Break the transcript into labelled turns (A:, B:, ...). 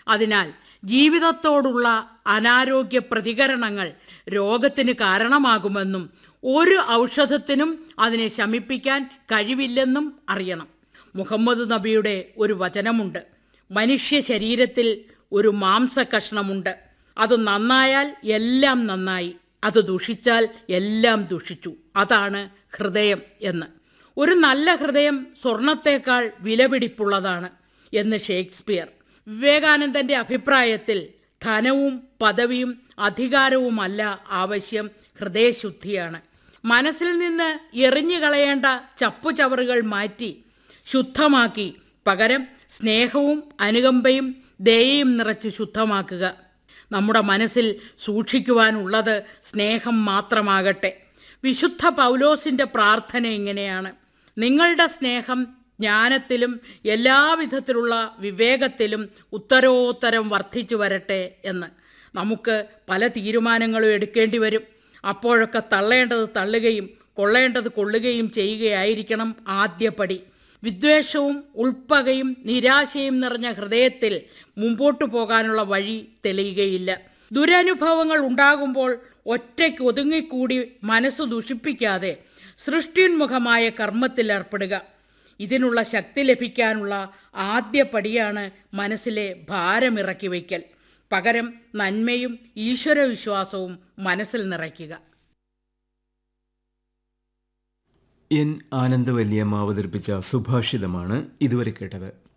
A: അതിനാൽ ജീവിതത്തോടുള്ള അനാരോഗ്യ പ്രതികരണങ്ങൾ രോഗത്തിന് കാരണമാകുമെന്നും ഒരു ഔഷധത്തിനും അതിനെ ശമിപ്പിക്കാൻ കഴിവില്ലെന്നും അറിയണം മുഹമ്മദ് നബിയുടെ ഒരു വചനമുണ്ട് മനുഷ്യ ശരീരത്തിൽ ഒരു മാംസകഷ്ണമുണ്ട് അത് നന്നായാൽ എല്ലാം നന്നായി അത് ദുഷിച്ചാൽ എല്ലാം ദുഷിച്ചു അതാണ് ഹൃദയം എന്ന് ഒരു നല്ല ഹൃദയം സ്വർണത്തേക്കാൾ വിലപിടിപ്പുള്ളതാണ് എന്ന് ഷേക്സ്പിയർ വിവേകാനന്ദന്റെ അഭിപ്രായത്തിൽ ധനവും പദവിയും അധികാരവുമല്ല ആവശ്യം ഹൃദയശുദ്ധിയാണ് മനസ്സിൽ നിന്ന് എറിഞ്ഞു കളയേണ്ട ചപ്പുചവറുകൾ മാറ്റി ശുദ്ധമാക്കി പകരം സ്നേഹവും അനുകമ്പയും ദയയും നിറച്ച് ശുദ്ധമാക്കുക നമ്മുടെ മനസ്സിൽ സൂക്ഷിക്കുവാനുള്ളത് സ്നേഹം മാത്രമാകട്ടെ വിശുദ്ധ പൗലോസിൻ്റെ പ്രാർത്ഥന ഇങ്ങനെയാണ് നിങ്ങളുടെ സ്നേഹം ജ്ഞാനത്തിലും എല്ലാവിധത്തിലുള്ള വിവേകത്തിലും ഉത്തരോത്തരം വർദ്ധിച്ചു വരട്ടെ എന്ന് നമുക്ക് പല തീരുമാനങ്ങളും എടുക്കേണ്ടി വരും അപ്പോഴൊക്കെ തള്ളേണ്ടത് തള്ളുകയും കൊള്ളേണ്ടത് കൊള്ളുകയും ചെയ്യുകയായിരിക്കണം ആദ്യപടി വിദ്വേഷവും ഉൾപ്പകയും നിരാശയും നിറഞ്ഞ ഹൃദയത്തിൽ മുമ്പോട്ടു പോകാനുള്ള വഴി തെളിയുകയില്ല ദുരനുഭവങ്ങൾ ഉണ്ടാകുമ്പോൾ ഒറ്റയ്ക്ക് ഒതുങ്ങിക്കൂടി മനസ്സ് ദുഷിപ്പിക്കാതെ സൃഷ്ടിന്മുഖമായ കർമ്മത്തിൽ ഏർപ്പെടുക ഇതിനുള്ള ശക്തി ലഭിക്കാനുള്ള ആദ്യ പടിയാണ് മനസ്സിലെ ഭാരമിറക്കി വയ്ക്കൽ പകരം നന്മയും ഈശ്വരവിശ്വാസവും മനസ്സിൽ നിറയ്ക്കുക
B: എൻ ആനന്ദവല്ലിയമ്മ അവതരിപ്പിച്ച സുഭാഷിതമാണ് ഇതുവരെ കേട്ടത്